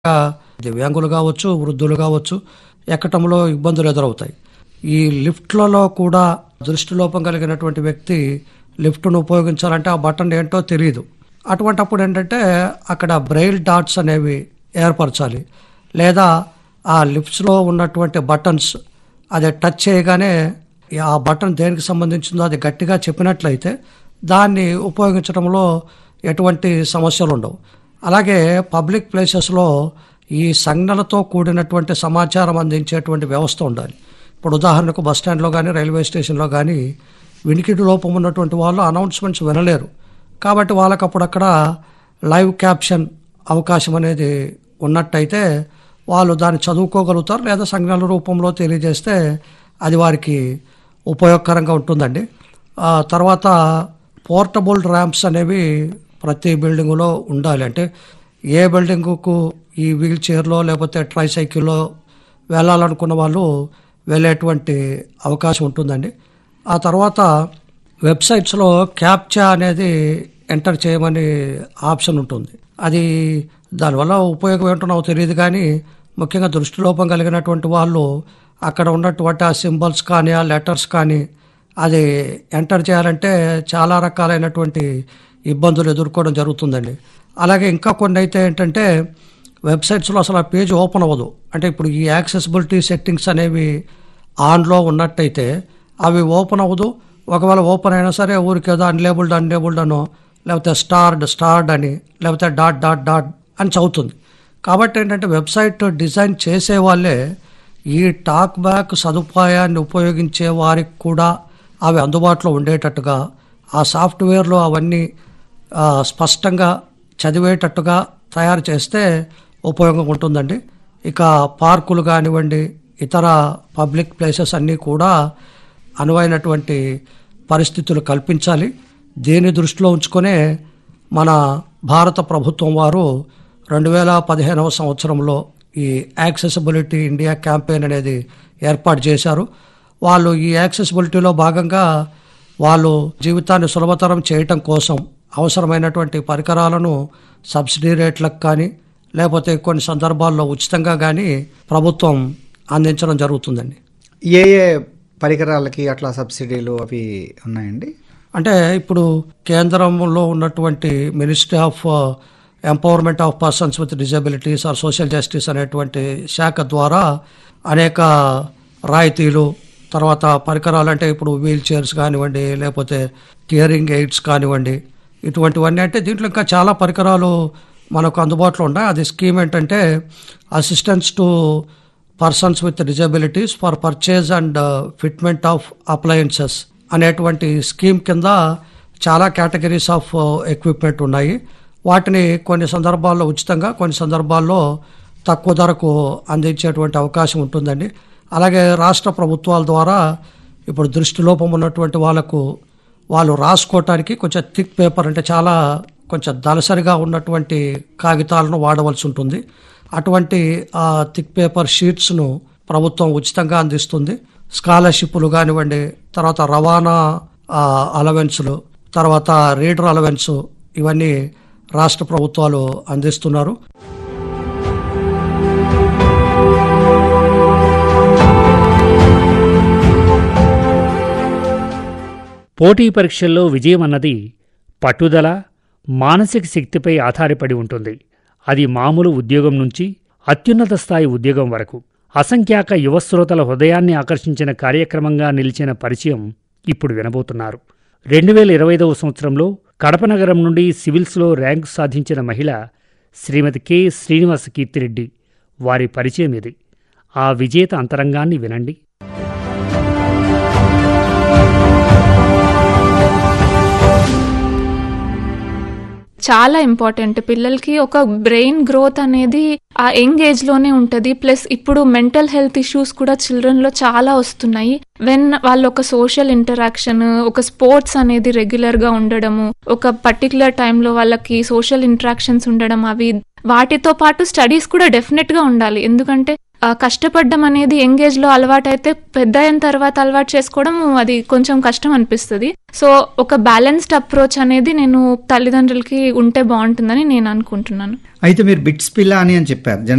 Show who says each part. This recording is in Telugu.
Speaker 1: దివ్యాంగులు కావచ్చు వృద్ధులు కావచ్చు ఎక్కటంలో ఇబ్బందులు ఎదురవుతాయి ఈ లిఫ్ట్లలో కూడా దృష్టి లోపం కలిగినటువంటి వ్యక్తి లిఫ్ట్ను ఉపయోగించాలంటే ఆ బటన్ ఏంటో తెలియదు అటువంటప్పుడు ఏంటంటే అక్కడ బ్రెయిల్ డాట్స్ అనేవి ఏర్పరచాలి లేదా ఆ లిఫ్ట్స్లో ఉన్నటువంటి బటన్స్ అది టచ్ చేయగానే ఆ బటన్ దేనికి సంబంధించిందో అది గట్టిగా చెప్పినట్లయితే దాన్ని ఉపయోగించడంలో ఎటువంటి సమస్యలు ఉండవు అలాగే పబ్లిక్ ప్లేసెస్లో ఈ సంజ్ఞలతో కూడినటువంటి సమాచారం అందించేటువంటి వ్యవస్థ ఉండాలి ఇప్పుడు ఉదాహరణకు బస్ స్టాండ్లో కానీ రైల్వే స్టేషన్లో కానీ వినికిడి లోపం ఉన్నటువంటి వాళ్ళు అనౌన్స్మెంట్స్ వినలేరు కాబట్టి వాళ్ళకి అప్పుడు అక్కడ లైవ్ క్యాప్షన్ అవకాశం అనేది ఉన్నట్టయితే వాళ్ళు దాన్ని చదువుకోగలుగుతారు లేదా సంజ్ఞల రూపంలో తెలియజేస్తే అది వారికి ఉపయోగకరంగా ఉంటుందండి ఆ తర్వాత పోర్టబుల్ ర్యాంప్స్ అనేవి ప్రతి బిల్డింగులో ఉండాలి అంటే ఏ బిల్డింగుకు ఈ వీల్ చైర్లో లేకపోతే ట్రైసైకిల్లో వెళ్ళాలనుకున్న వాళ్ళు వెళ్ళేటువంటి అవకాశం ఉంటుందండి ఆ తర్వాత వెబ్సైట్స్లో క్యాప్చా అనేది ఎంటర్ చేయమని ఆప్షన్ ఉంటుంది అది దానివల్ల ఉపయోగం ఏంటో నాకు తెలియదు కానీ ముఖ్యంగా దృష్టిలోపం కలిగినటువంటి వాళ్ళు అక్కడ ఉన్నటువంటి ఆ సింబల్స్ కానీ ఆ లెటర్స్ కానీ అది ఎంటర్ చేయాలంటే చాలా రకాలైనటువంటి ఇబ్బందులు ఎదుర్కోవడం జరుగుతుందండి అలాగే ఇంకా కొన్ని అయితే ఏంటంటే వెబ్సైట్స్లో అసలు ఆ పేజ్ ఓపెన్ అవ్వదు అంటే ఇప్పుడు ఈ యాక్సెసిబిలిటీ సెట్టింగ్స్ అనేవి ఆన్లో ఉన్నట్టయితే అవి ఓపెన్ అవ్వదు ఒకవేళ ఓపెన్ అయినా సరే ఊరికి ఏదో అన్లేబుల్డ్ అన్లేబుల్డ్ అనో లేకపోతే స్టార్డ్ స్టార్డ్ అని లేకపోతే డాట్ డాట్ డాట్ అని చదువుతుంది కాబట్టి ఏంటంటే వెబ్సైట్ డిజైన్ చేసే వాళ్ళే ఈ టాక్ బ్యాక్ సదుపాయాన్ని ఉపయోగించే వారికి కూడా అవి అందుబాటులో ఉండేటట్టుగా ఆ సాఫ్ట్వేర్లో అవన్నీ ఆ, స్పష్టంగా చదివేటట్టుగా తయారు చేస్తే ఉపయోగం ఉంటుందండి ఇక పార్కులు కానివ్వండి ఇతర పబ్లిక్ ప్లేసెస్ అన్నీ కూడా అనువైనటువంటి పరిస్థితులు కల్పించాలి దీన్ని దృష్టిలో ఉంచుకొనే మన భారత ప్రభుత్వం వారు రెండు వేల పదిహేనవ సంవత్సరంలో ఈ యాక్సెసిబిలిటీ ఇండియా క్యాంపెయిన్ అనేది ఏర్పాటు చేశారు వాళ్ళు ఈ యాక్సెసిబిలిటీలో భాగంగా వాళ్ళు జీవితాన్ని సులభతరం చేయటం కోసం అవసరమైనటువంటి పరికరాలను సబ్సిడీ రేట్లకు కానీ లేకపోతే కొన్ని సందర్భాల్లో ఉచితంగా కానీ ప్రభుత్వం అందించడం జరుగుతుందండి
Speaker 2: ఏ ఏ పరికరాలకి అట్లా సబ్సిడీలు అవి ఉన్నాయండి
Speaker 1: అంటే ఇప్పుడు కేంద్రంలో ఉన్నటువంటి ministry of empowerment of persons with disabilities or social justice అనేటువంటి శాఖ ద్వారా అనేక రాయితీలు తర్వాత పరికరాలు అంటే ఇప్పుడు వీల్ చైర్స్ కానివ్వండి లేకపోతే టియరింగ్ ఎయిడ్స్ కానివ్వండి ఇటువంటివన్నీ అంటే దీంట్లో ఇంకా చాలా పరికరాలు మనకు అందుబాటులో ఉన్నాయి అది స్కీమ్ ఏంటంటే assistance to persons with disabilities for purchase and fitment of appliances అనేటువంటి స్కీమ్ కింద చాలా కేటగిరీస్ ఆఫ్ ఎక్విప్మెంట్ ఉన్నాయి వాటిని కొన్ని సందర్భాల్లో ఉచితంగా కొన్ని సందర్భాల్లో తక్కువ ధరకు అందించేటువంటి అవకాశం ఉంటుందండి అలాగే రాష్ట్ర ప్రభుత్వాల ద్వారా ఇప్పుడు దృష్టిలోపం ఉన్నటువంటి వాళ్ళకు వాళ్ళు రాసుకోవటానికి కొంచెం థిక్ పేపర్ అంటే చాలా కొంచెం దలసరిగా ఉన్నటువంటి కాగితాలను వాడవలసి ఉంటుంది అటువంటి ఆ థిక్ పేపర్ షీట్స్ను ప్రభుత్వం ఉచితంగా అందిస్తుంది స్కాలర్షిప్లు కానివ్వండి తర్వాత రవాణా అలవెన్స్లు తర్వాత రీడర్ అలవెన్స్ ఇవన్నీ రాష్ట్ర ప్రభుత్వాలు అందిస్తున్నారు
Speaker 3: పోటీ పరీక్షల్లో విజయం అన్నది పట్టుదల మానసిక శక్తిపై ఆధారపడి ఉంటుంది అది మామూలు ఉద్యోగం నుంచి అత్యున్నత స్థాయి ఉద్యోగం వరకు అసంఖ్యాక యువశ్రోతల హృదయాన్ని ఆకర్షించిన కార్యక్రమంగా నిలిచిన పరిచయం ఇప్పుడు వినబోతున్నారు రెండు వేల ఇరవైదవ సంవత్సరంలో కడప నగరం నుండి సివిల్స్లో ర్యాంకు సాధించిన మహిళ శ్రీమతి కె శ్రీనివాస కీర్తిరెడ్డి వారి పరిచయం ఇది ఆ విజేత అంతరంగాన్ని వినండి
Speaker 4: చాలా ఇంపార్టెంట్ పిల్లలకి ఒక బ్రెయిన్ గ్రోత్ అనేది ఆ యంగ్ ఏజ్ లోనే ఉంటది ప్లస్ ఇప్పుడు మెంటల్ హెల్త్ ఇష్యూస్ కూడా చిల్డ్రన్ లో చాలా వస్తున్నాయి వెన్ వాళ్ళు ఒక సోషల్ ఇంటరాక్షన్ ఒక స్పోర్ట్స్ అనేది రెగ్యులర్ గా ఉండడము ఒక పర్టికులర్ టైంలో వాళ్ళకి సోషల్ ఇంటరాక్షన్స్ ఉండడం అవి వాటితో పాటు స్టడీస్ కూడా డెఫినెట్ గా ఉండాలి ఎందుకంటే ఆ, కష్టపడడం అనేది ఎంగేజ్ లో అలవాటైతే పెద్ద అయిన తర్వాత అలవాటు చేసుకోవడం అది కొంచెం కష్టం అనిపిస్తుంది సో ఒక బ్యాలెన్స్డ్ అప్రోచ్ అనేది నేను తల్లిదండ్రులకి ఉంటే బాగుంటుందని నేను అనుకుంటున్నాను
Speaker 2: అయితే మీరు బిట్స్ పిల్ల అని అని చెప్పారు